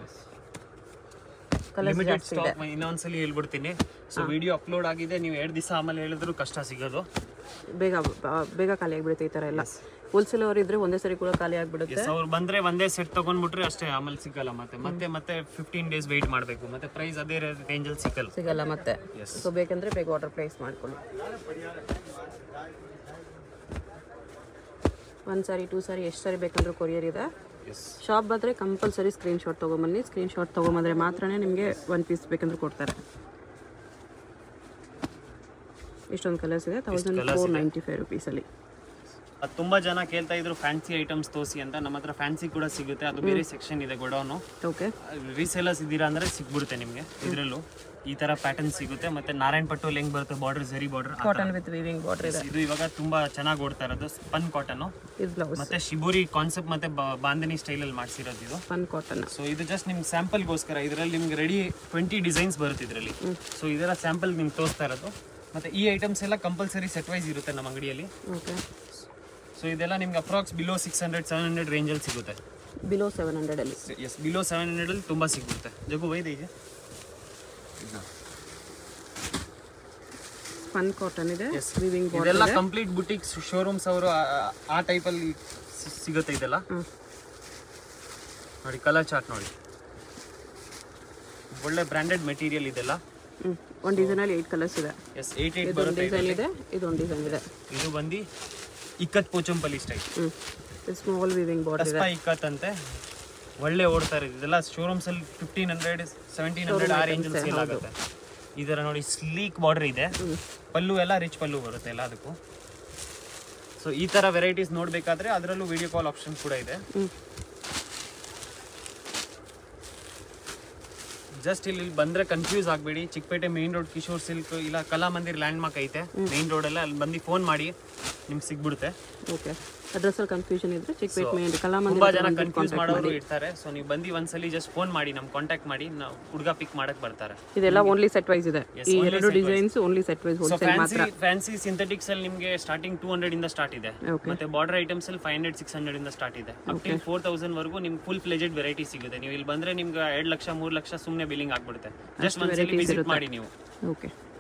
Speaker 1: colours
Speaker 2: limited
Speaker 1: ಜಾಸ್ತಿ ಇದೆ
Speaker 2: ಸ್ಟಾಕ್ ಇನ್ನೊಂದ್ಸಲಿ ಹೇಳ್ಬಿಡ್ತೀನಿ ಸೊ ವಿಡಿಯೋ ಅಪ್ಲೋಡ್ ಆಗಿದೆ ನೀವು ಎರಡು ದಿವಸ ಆಮೇಲೆ ಹೇಳಿದ್ರು ಕಷ್ಟ ಸಿಗೋದು
Speaker 1: ಬೇಗ ಬ- ಬೇಗ ಖಾಲಿ ಆಗಿಬಿಡುತ್ತೆ ಈ ಥರ ಎಲ್ಲ ಹೋಲ್ಸೇಲ್ ಅವ್ರು ಇದ್ರೆ ಒಂದೇ ಸರಿ ಕೂಡ ಖಾಲಿ ಆಗಿಬಿಡುತ್ತೆ
Speaker 2: ಎಸ್ ಅವ್ರು ಬಂದ್ರೆ ಒಂದೇ ಸೆಟ್ ತಗೊಂಡ್ಬಿಟ್ರೆ ಅಷ್ಟೇ ಆಮೇಲೆ ಸಿಗಲ್ಲ ಮತ್ತೆ ಮತ್ತೆ ಮತ್ತೆ ಫಿಫ್ಟೀನ್ ಡೇಸ್ ವೆಯ್ಟ್ ಮಾಡಬೇಕು ಮತ್ತೆ ಪ್ರೈಸ್ ಅದೇ ರೇಂಜಲ್ಲಿ ಸಿಗಲ್ಲ
Speaker 1: ಸಿಗಲ್ಲ ಮತ್ತೆ
Speaker 2: Yes.
Speaker 1: ಸೊ ಬೇಕಂದ್ರೆ ಬೇಗ ಆರ್ಡರ್ ಪ್ಲೇಸ್ ಮಾಡ್ಕೊಳ್ಳಿ ಒಂದು ಸಾರಿ ಟೂ ಸಾರಿ ಎಷ್ಟು ಸಾರಿ ಬೇಕಂದ್ರೂ ಕೊರಿಯರ್ ಇದೆ
Speaker 2: ಎಸ್
Speaker 1: ಶಾಪ್ ಬಂದರೆ ಕಂಪಲ್ಸರಿ ಸ್ಕ್ರೀನ್ ಶಾಟ್ ತೊಗೊಂಬನ್ನಿ ಸ್ಕ್ರೀನ್ ಶಾಟ್ ತೊಗೊಂಬಂದ್ರೆ ಮಾತ್ರನೇ ನಿಮಗೆ ಒನ್ ಪೀಸ್ ಬೇಕಂದ್ರೆ ಕೊಡ್ತಾರೆ ಇಷ್ಟೊಂದು ಕಲರ್ಸ್ ಇದೆ ತೌಸಂಡ್ ಫೋರ್ ನೈಂಟಿ ಫೈವ್ ರುಪೀಸಲ್ಲಿ
Speaker 2: ಅದ್ ತುಂಬಾ ಜನ ಕೇಳ್ತಾ ಇದ್ರು ಫ್ಯಾನ್ಸಿ ಐಟಮ್ಸ್ ತೋರಿಸಿ ಅಂತ ನಮ್ಮ ಹತ್ರ ಫ್ಯಾನ್ಸಿ ಕೂಡ ಸಿಗುತ್ತೆ ಅದು ಬೇರೆ ಸೆಕ್ಷನ್ ಇದೆ ಗೊಡೌನು
Speaker 1: ಓಕೆ
Speaker 2: ರೀಸೇಲರ್ಸ್ ಇದ್ದೀರಾ ಅಂದ್ರೆ ಸಿಗ್ಬಿಡುತ್ತೆ ನಿಮಗೆ ಇದರಲ್ಲೂ ಈ ತರ ಪ್ಯಾಟರ್ನ್ ಸಿಗುತ್ತೆ ಮತ್ತೆ ನಾರಾಯಣ್ ಪಟ್ಟೋಲ್ ಹೆಂಗ್ ಬರುತ್ತೆ ಬಾರ್ಡರ್ ಜರಿ border
Speaker 1: cotton with weaving border ಇದೆ
Speaker 2: ಇದು ಇವಾಗ ತುಂಬಾ ಚೆನ್ನಾಗಿ ಓಡ್ತಾ ಇರೋದು ಸ್ಪನ್ ಕಾಟನ್
Speaker 1: ಇದು ಬ್ಲೌಸ್
Speaker 2: ಮತ್ತೆ ಶಿಬೋರಿ ಕಾನ್ಸೆಪ್ಟ್ ಮತ್ತೆ ಬಾ- ಬಾಂಧನಿ ಸ್ಟೈಲ್ ಅಲ್ಲಿ ಮಾಡ್ಸಿರೋದು ಇದು
Speaker 1: ಫನ್ ಕಾಟನ್
Speaker 2: ಸೊ ಇದು ಜಸ್ಟ್ ನಿಮ್ಗೆ ಸ್ಯಾಂಪಲ್ಗೋಸ್ಕರ ಇದರಲ್ಲಿ ನಿಮ್ಗೆ ರೆಡಿ ಟ್ವೆಂಟಿ ಡಿಸೈನ್ಸ್ ಬರುತ್ತೆ ಇದರಲ್ಲಿ ಸೊ ಇದೆಲ್ಲ ಸ್ಯಾಂಪಲ್ ನಿಮ್ಗೆ ತೋರಿಸ್ತಾ ಇರೋದು ಮತ್ತೆ ಈ ಐಟಮ್ಸ್ ಎಲ್ಲ ಕಂಪಲ್ಸರಿ ಸೆಟ್ ವೈಸ್ ಇರುತ್ತೆ ನಮ್ಮ ಅಂಗಡಿಯಲ್ಲಿ
Speaker 1: ಓಕೆ
Speaker 2: ಸೊ ಇದೆಲ್ಲ ನಿಮ್ಗೆ approx below six hundred seven hundred ರೇಂಜಲ್ಲಿ ಸಿಗುತ್ತೆ
Speaker 1: ಬಿಲೋ ಸೆವೆನ್ ಹಂಡ್ರೆಡಲ್ಲಿ
Speaker 2: ಎಸ್ ಬಿಲೋ ಸೆವೆನ್ ಹಂಡ್ರೆಡಲ್ಲಿ ತುಂಬ ಸಿಗುತ್ತೆ ಜಗು ವೈದ್ ಇದೆ
Speaker 1: ಫನ್ ಕಾಟನ್ ಇದೆ
Speaker 2: Yes.
Speaker 1: ವೀವಿಂಗ್ ಬಾರ್ಡರ್
Speaker 2: ಇದೆಲ್ಲ ಕಂಪ್ಲೀಟ್ ಬುಟಿಕ್ಸ್ ಶೋರೂಮ್ಸ್ ಅವರು ಆ ಟೈಪಲ್ಲಿ ಸಿಗುತ್ತೆ ಇದೆಲ್ಲ ನೋಡಿ ಕಲರ್ ಚಾರ್ಟ್ ನೋಡಿ ಒಳ್ಳೆ ಬ್ರ್ಯಾಂಡೆಡ್ ಮೆಟೀರಿಯಲ್ ಇದೆಲ್ಲ
Speaker 1: ಹ್ಞೂ ಒಂದು ಡಿಸೈನಲ್ಲಿ ಏಯ್ಟ್ ಕಲರ್ಸ್ ಇದೆ
Speaker 2: ಎಸ್ ಏಯ್ಟ್ ಏಯ್ಟ್
Speaker 1: ಇದೊಂದು
Speaker 2: ಬರುತ್ತೆ
Speaker 1: ಡಿಸೈನ್ ಇದೆ ಇದೊಂದು ಡಿಸೈನ್ ಇದೆ
Speaker 2: ಇದು ಬಂದು ಇಕ್ಕತ್ ಪೋಚಂಪಲ್ಲಿ ಸ್ಟೈಲ್
Speaker 1: ಹ್ಞೂ ಸ್ಮಾಲ್ ವೀವಿಂಗ್ ಬಾರ್ಡರ್ ಇದೆ
Speaker 2: ಕಸ್ಪ ಇಕ್ಕತ್ ಅಂತೆ ಒಳ್ಳೆ ಓಡ್ತಾ ಇರೋದು ಇದೆಲ್ಲ ಶೋರೂಮ್ಸ್ ಅಲ್ಲಿ ಫಿಫ್ಟೀನ್ ಹಂಡ್ರೆಡ್ ಸೆವೆಂಟೀನ್ ಹಂಡ್ರೆಡ್ ಆ ರೇಂಜ್ ಸೇಲ್ ಆಗುತ್ತೆ ಇದರ ನೋಡಿ ಸ್ಲೀಕ್ ಬಾರ್ಡರ್ ಇದೆ ಪಲ್ಲು ಎಲ್ಲ ರಿಚ್ ಪಲ್ಲು ಬರುತ್ತೆ ಎಲ್ಲ ಅದಕ್ಕೂ ಸೊ ಈ ತರ ವೆರೈಟೀಸ್ ನೋಡ್ಬೇಕಾದ್ರೆ ಅದರಲ್ಲೂ ವಿಡಿಯೋ ಕಾಲ್ ಆಪ್ಷನ್ ಕೂಡ ಇದೆ
Speaker 1: ಹ್ಞೂ
Speaker 2: ಜಸ್ಟ್ ಇಲ್ಲಿ ಬಂದ್ರೆ ಕನ್ಫ್ಯೂಸ್ ಆಗಬೇಡಿ Chikkapete main road Kishore silk ಇಲ್ಲ ಕಲಾ ಮಂದಿರ್ ಲ್ಯಾಂಡ್ ಮಾರ್ಕ್ ಐತೆ ಮೇನ್ ರೋಡಲ್ಲೇ ಅಲ್ಲಿ ಬಂದು ಫೋನ್ ಮಾಡಿ ನಿಮ್ಗೆ ಸಿಗ್ಬಿಡುತ್ತೆ
Speaker 1: ಓಕೆ ಅಡ್ರೆಸ್ಸಲ್ಲಿ ಕನ್ಫ್ಯೂಷನ್ ಇದ್ರೆ ಚಿಕ್ಕಪೇಟ್ ಮೇನ್ ಕಲಾ
Speaker 2: ತುಂಬಾ
Speaker 1: ಮಂದಿರ
Speaker 2: ಜನ ಕನ್ಫ್ಯೂಸ್ ಮಾಡೋರು ಇರ್ತಾರೆ ಸೊ ನೀವು ಬಂದು ಒಂದ್ಸಲಿ ಜಸ್ಟ್ ಫೋನ್ ಮಾಡಿ ನಮ್ ಕಾಂಟ್ಯಾಕ್ಟ್ ಮಾಡಿ ನಾವು ಹುಡುಗ ಪಿಕ್ ಮಾಡಕ್ ಬರ್ತಾರೆ
Speaker 1: ಇದೆಲ್ಲ ಓನ್ಲಿ ಸೆಟ್ ವೈಸ್ ಇದೆ
Speaker 2: Yes,
Speaker 1: ಈ
Speaker 2: only
Speaker 1: ಎರಡು
Speaker 2: set wise.
Speaker 1: Designs only set wise
Speaker 2: so
Speaker 1: wholesale
Speaker 2: fancy
Speaker 1: ಮಾತ್ರ
Speaker 2: ಫ್ಯಾನ್ಸಿ ಸಿಂಥೆಟಿಕ್ಸ್ ಅಲ್ಲಿ ನಿಮಗೆ ಸ್ಟಾರ್ಟಿಂಗ್ ಟೂ ಹಂಡ್ರೆಡ್ ಇಂದ ಸ್ಟಾರ್ಟ್ ಇದೆ
Speaker 1: ಓಕೆ
Speaker 2: ಮತ್ತೆ ಬಾರ್ಡರ್ ಐಟಮ್ಸ್ ಅಲ್ಲಿ ಫೈವ್ ಹಂಡ್ರೆಡ್ ಸಿಕ್ಸ್ ಹಂಡ್ರೆಡ್ ಇಂದ ಸ್ಟಾರ್ಟ್ ಇದೆ ಅಪ್ ಟಿಲ್ ಫೋರ್ ತೌಸಂಡ್ ವರೆಗೂ ನಿಮ್ಗೆ ಫುಲ್ ಫ್ಲೆಜೆಡ್ ವೆರೈಟಿ ಸಿಗುತ್ತೆ ನೀವು ಇಲ್ಲಿ ಬಂದ್ರೆ ನಿಮ್ಗೆ ಎರಡು ಲಕ್ಷ ಮೂರು ಲಕ್ಷ ಸುಮ್ಮನೆ ಬಿಲ್ಲಿಂಗ್ ಆಗ್ಬಿಡುತ್ತೆ ಜಸ್ಟ್ ಒಂದ್ಸಲಿ ವಿಸಿಟ್ ಮಾಡಿ ನೀವು
Speaker 1: ಓಕೆ